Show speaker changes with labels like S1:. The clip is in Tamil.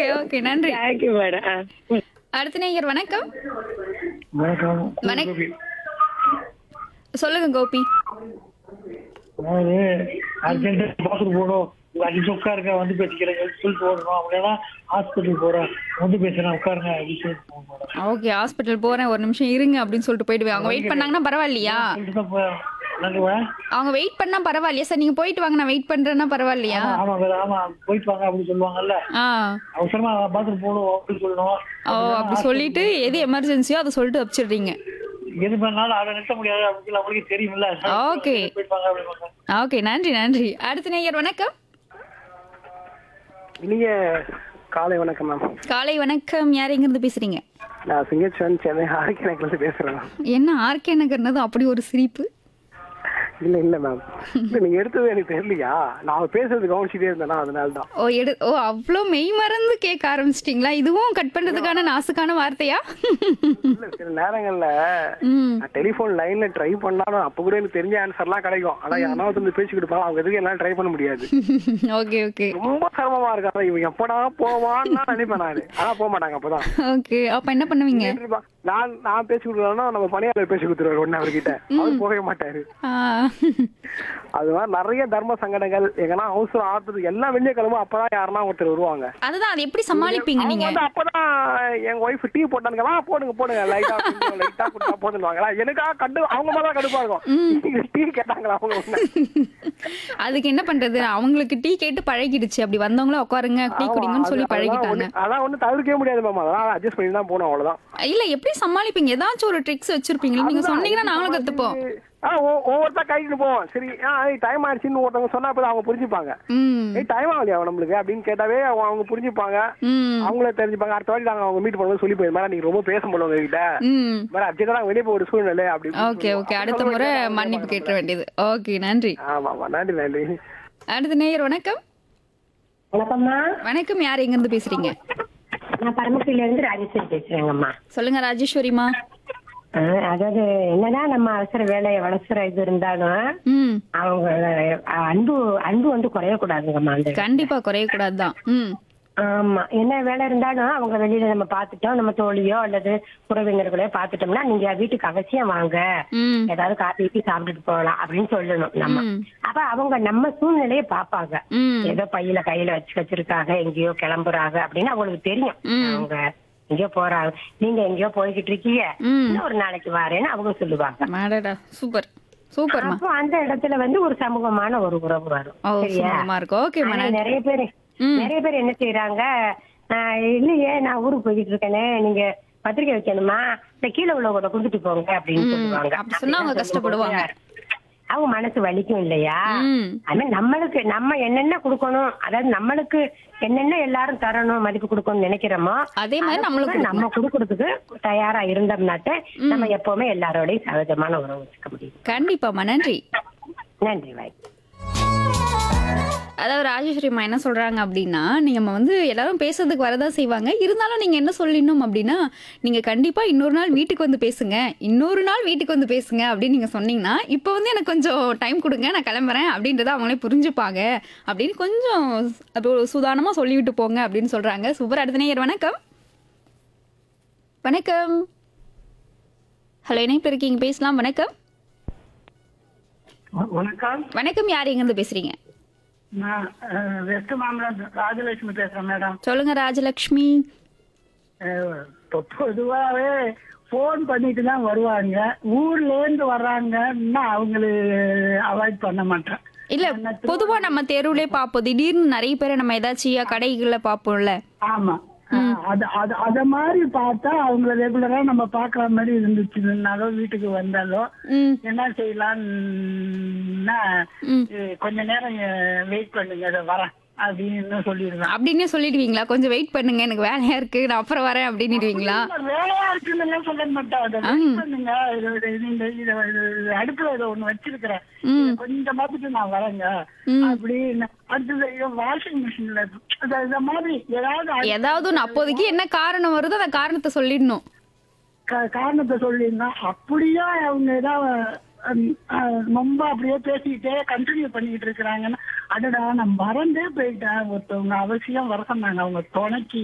S1: ஓகே நன்றி
S2: தேங்க்யூ மேடம்
S1: அடுத்த நேயர் வணக்கம்
S3: வணக்கம்
S1: வணக்கம் சொல்லுங்க கோபி
S3: அதாவது அர்ஜென்டா பாத்ரூம் போகணும் ஒரு அஞ்சு நிமிஷம் உட்காருங்க வந்து பேசிக்கிறேன் சொல்லிட்டு ஓடணும் அப்படின்னா ஹாஸ்பிட்டல் போறேன் வந்து பேசுறேன் உட்காருங்க அப்படின்னு சொல்லிட்டு போகணும் மேடம்
S1: ஓகே ஹாஸ்பிட்டல் போறேன் ஒரு நிமிஷம் இருங்க அப்படின்னு சொல்லிட்டு போயிடுவேன் அவங்க வெயிட் பண்ணாங்கன்னா பரவாயில்லையா
S3: சொல்லிட்டு தான் போய் நாங்க வே-
S1: அவங்க வெயிட் பண்ணா பரவாயில்லையா சார் நீங்க போயிட்டு வாங்க நான் வெயிட் பண்றேன்னா பரவாயில்லையா
S3: ஆமா ஆமா மேடம், ஆமா போயிட்டு வாங்க அப்படின்னு சொல்லுவாங்கல்ல
S1: ஆ
S3: அவசரமா பாத்ரூம் போகணும் அப்படின்னு சொல்லணும்
S1: ஓ அப்படி சொல்லிட்டு எது எமர்ஜென்சியோ அதை சொல்லிட்டு வச்சிடுறீங்க
S3: எது பண்ணாலும் அதை நிறுத்த முடியாது அப்படின்னு சொல்லி அவங்களுக்கு தெரியும்ல
S1: ஓகே
S3: போயிட்டு வாங்க அப்படின்னு
S1: ஓகே நன்றி நன்றி அடுத்த நேயர் வணக்கம்
S4: இனிய காலை வணக்கம் மேம்
S1: காலை வணக்கம் யார் எங்கிருந்து பேசுறீங்க
S4: நான் சிங்கச்சன் சென்னை ஆர்கேனக்ல இருந்து பேசுறேன்
S1: என்ன ஆர்கே நகர்னது அப்படி ஒரு சிரிப்பு
S4: இல்ல இல்ல மேம் இல்ல நீங்க எடுத்தது எனக்கு தெரியலையா நான் பேசுறது கவனிச்சுட்டே இருந்தேனா அதனால தான்
S1: ஓ எடு ஓ அவ்வளோ மெய் மறந்து கேட்க ஆரம்பிச்சிட்டிங்களா இதுவும் கட் பண்றதுக்கான நாசுக்கான வார்த்தையா
S4: இல்ல சில நேரங்கள்ல
S1: ம்
S4: நான் டெலிபோன் லைன்ல ட்ரை பண்ணாலும் அப்ப கூட எனக்கு தெரிஞ்ச ஆன்சர்லாம் கிடைக்கும் ஆனா யாராவது வந்து பேசி கொடுப்பாங்க அவங்க எதுக்கு எல்லாம் ட்ரை பண்ண முடியாது
S1: ஓகே ஓகே
S4: ரொம்ப சிரமமா இருக்கு அதான் இவன் எப்படா போவான்னு நான் நினைப்பேன் நானு ஆனா போக மாட்டாங்க அப்பதான்
S1: ஓகே அப்ப என்ன பண்ணுவீங்க
S4: கேட்டிருப்பா. நான் நான் பேசி கொடுக்கலன்னா நம்ம பணியாளர் பேசி கொடுத்துருவாரு ஒன்னு அவர்கிட்ட அவர் போகவே மாட்டாரு
S1: ஆ,
S4: அது மாதிரி நிறைய தர்ம சங்கடங்கள் எங்கன்னா அவசரம் ஆத்துறது எல்லாம் வெளியே கிளம்பும் அப்பதான் யாருன்னா ஒருத்தர் வருவாங்க
S1: அதுதான் அது எப்படி சமாளிப்பீங்க
S4: அவங்க
S1: நீங்க
S4: வந்து அப்பதான் எங்க ஒய்ஃப் டீ போட்டானுங்களா போடுங்க போடுங்க லைட்டா லைட்டா கொடுத்தா போதுன்னுவாங்களா எனக்கா கண்டு அவங்க மேல கடுப்பா இருக்கும் டீ கேட்டாங்களா அவங்க ஒண்ணு.
S1: அதுக்கு என்ன பண்றது அவங்களுக்கு டீ கேட்டு பழகிடுச்சு அப்படி வந்தவங்கள உட்காருங்க டீ
S4: ஆமா,
S1: குடிங்கன்னு சொல்லி
S4: அது- அதெல்லாம்
S1: பழகிட்டாங்க
S4: ஒண்ணு- அதான் ஒண்ணு தவிர்க்கவே முடியாது மேம் அதெல்லாம் அட்ஜஸ்ட் பண்ணி தான் போகணும் அவ்வளவுதான்
S1: இல்ல எப்படி சமாளிப்பீங்க ஏதாச்சும் ஒரு ட்ரிக்ஸ் வச்சிருப்பீங்களா நீங்க சொன்னீங்கன்னா நாங்களும் கத்துப்போம்
S4: ஆ, ஒ- ஒவ்வொருத்தா கைட்டு போவோம் சரி ஆ டைம் ஆயிடுச்சுன்னு ஒருத்தவங்க சொன்னா அப்பதான் அவங்க புரிஞ்சுப்பாங்க
S1: ம்
S4: ஏய் டைம் ஆகலையா நம்மளுக்கு அப்படின்னு கேட்டாவே அவங்க அவங்க புரிஞ்சுப்பாங்க
S1: ம்
S4: அவங்களே தெரிஞ்சுப்பாங்க அடுத்த வாட்டி நாங்க அவங்க மீட் பண்ணும்போது சொல்லி போய் மேடம் நீங்க ரொம்ப பேச முடியல உங்ககிட்ட
S1: ம்
S4: மேடம் அர்ஜென்டா நாங்க வெளியே போய் ஒரு சூழ்நிலை அப்படி இப்படின்னு
S1: ஓகே
S4: சொல்லுவோம்.
S1: ஓகே அடுத்த
S4: அப்புறம்
S1: முறை
S4: வந்து
S1: மன்னிப்பு கேட்ட வேண்டியது ஓகே நன்றி
S4: ஆமா ஆமா நன்றி நன்றி
S1: அடுத்த நேயர் வணக்கம்
S2: வணக்கம்மா
S1: வணக்கம் யார் எங்க இருந்து பேசுறீங்க
S2: நான் பரமக்குடியில இருந்து ராஜேஸ்வரி பேசுறேங்கம்மா
S1: சொல்லுங்க ராஜேஸ்வரிமா
S2: ஆ, அதாவது என்னதான் நம்ம அவசர வேலை அவசர இது இருந்தாலும்
S1: ம்
S2: அவங்க அஹ், அன்பு அன்பு வந்து குறையக்கூடாதுங்கம்மா அந்த
S1: கண்டிப்பா குறைய கூடாதுதான் ம்
S2: ஆமா என்ன வேலை இருந்தாலும் அவங்க வெளியில நம்ம பாத்துட்டோம் நம்ம தோழியோ அல்லது உறவினர்களையோ பாத்துட்டோம்னா நீங்க வீட்டுக்கு அவசியம் வாங்க
S1: ம்
S2: ஏதாவது காப்பி ஊத்தி சாப்பிட்டுட்டு போகலாம் அப்படின்னு சொல்லணும் நம்ம
S1: ம்.
S2: அப்ப அவங்க நம்ம சூழ்நிலையை பாப்பாங்க
S1: ம்
S2: ஏதோ பையில கையில வச்சு வச்சிருக்காங்க எங்கேயோ கிளம்புறாங்க அப்படின்னு அவங்களுக்கு தெரியும்
S1: ம்.
S2: அவங்க எங்கேயோ போறாங்க நீங்க எங்கேயோ போய்கிட்டு இருக்கீங்க
S1: ம்.
S2: இன்னும் ஒரு நாளைக்கு வரேன்னு அவங்க சொல்லுவாங்க
S1: மாடடா சூப்பர் சூப்பர்மா
S2: அப்போ அந்த இடத்துல வந்து ஒரு சமூகமான ஒரு உறவு வரும்
S1: ஓ
S2: சரியா
S1: சும்மா இருக்கும் ஓகேம்மா
S2: ஆனா
S1: நன்றி
S2: நிறைய பேர்
S1: ம்.
S2: நிறைய பேர் என்ன செய்யறாங்க ஆஹ் இல்லையே நான் ஊருக்கு போய்கிட்டு இருக்கேனே நீங்க பத்திரிக்கை வைக்கணுமா இந்த கீழே உள்ளவங்க கொடுத்துட்டு போங்க அப்படின்னு
S1: ம்.
S2: சொல்லுவாங்க
S1: அப்படி சொன்னா அவங்க
S2: அப்படிலாம்
S1: கஷ்டப்படுவாங்க.
S2: சொல்லும்போது அவங்க மனசு வலிக்கும் இல்லையா
S1: ம்
S2: அது மாதிரி நம்மளுக்கு நம்ம என்னென்ன கொடுக்கணும் அதாவது நம்மளுக்கு என்னென்ன எல்லாரும் தரணும் மதிப்பு கொடுக்கணும்னு நினைக்கிறோமோ
S1: அதே மாதிரி
S2: அதை
S1: நம்மளும்
S2: கூட நம்ம கொடுக்கறதுக்கு தயாரா இருந்தோம்னாட்ட நம்ம எப்பவுமே எல்லாரோடையும் சகஜமான உறவு வச்சுக்க முடியும்
S1: கண்டிப்பாம்மா நன்றி
S2: நன்றி வாய்
S1: அதாவது ராஜேஸ்வரிம்மா என்ன சொல்றாங்க அப்படின்னா நீங்க நம்ம வந்து எல்லாரும் பேசுறதுக்கு வரதான் செய்வாங்க இருந்தாலும் நீங்க என்ன சொல்லிடணும் அப்படின்னா நீங்க கண்டிப்பா இன்னொரு நாள் வீட்டுக்கு வந்து பேசுங்க இன்னொரு நாள் வீட்டுக்கு வந்து பேசுங்க அப்படின்னு நீங்க சொன்னீங்கன்னா இப்போ வந்து எனக்கு கொஞ்சம் டைம் கொடுங்க நான் கிளம்புறேன் அப்படின்றத அவங்களே புரிஞ்சுப்பாங்க அப்படின்னு கொஞ்சம் அது ஒரு சுதானமா சொல்லிவிட்டு போங்க அப்படின்னு சொல்றாங்க சூப்பர் அடுத்த நேயர் வணக்கம் வணக்கம் ஹலோ இணைப்பு இருக்கீங்க பேசலாம் வணக்கம்
S3: வணக்கம்
S1: வணக்கம் யார் எங்கேருந்து பேசுறீங்க
S3: நான் வெஸ்ட் மாமலம் ராஜலட்சுமி பேசுறேன் மேடம்
S1: சொல்லுங்க ராஜலக்ஷ்மி
S3: இப்போ பொதுவாகவே ஃபோன் பண்ணிட்டு தான் வருவாங்க ஊர்ல இருந்து வர்றாங்கன்னா அவங்களு அவாய்ட் பண்ண மாட்டேன்
S1: இல்ல பொதுவா நம்ம தெருவுலே பாப்போம் திடீர்னு நிறைய பேரை நம்ம ஏதாச்சும் கடைகள்ல பாப்போம்ல
S3: ஆமா ஆஹ் அது அது அத மாதிரி பார்த்தா அவங்கள ரெகுலரா நம்ம பாக்குற மாதிரி இருந்துச்சுன்னாலோ வீட்டுக்கு வந்தாலோ
S1: ம்
S3: என்ன செய்யலாம்னா
S1: ம்.
S3: அஹ் கொஞ்ச நேரம் வெயிட் பண்ணுங்க இதை வரேன் அப்படின்னு சொல்லிடுவேன்
S1: அப்படின்னே சொல்லிடுவீங்களா கொஞ்சம் வெயிட் பண்ணுங்க எனக்கு வேலையா இருக்கு நான் அப்புறம் வரேன் அப்படின்னுடுவீங்களா
S3: வேலையா இருக்குன்னு சொல்ல மாட்டேன் அதை wait பண்ணுங்க இது- இது- இது- இந்த இத- இது அடுப்புல இதை ஒண்ணு வச்சிருக்கிறேன்
S1: ம்.
S3: இதை கொஞ்சம் பார்த்துட்டு நான் வரேங்க அப்படின்னு அடுத்தது வாஷிங் மிஷின்ல இந்த மாதிரி ஏதாவது
S1: ஏதாவது ஒன்று அப்போதைக்கு என்ன காரணம் வருதோ அந்த காரணத்தை சொல்லிடணும்
S3: கா- காரணத்தை சொல்லியிருந்தா அப்படியே அவங்க ஏதாவது ஹம், அஹ், ரொம்ப அப்படியே பேசிக்கிட்டே கண்டினியூ பண்ணிக்கிட்டு இருக்கிறாங்கன்னா அடடா நான் மறந்தே போயிட்டேன் ஒருத்தவங்க அவசியம் வர சொன்னாங்க அவங்க துணைக்கு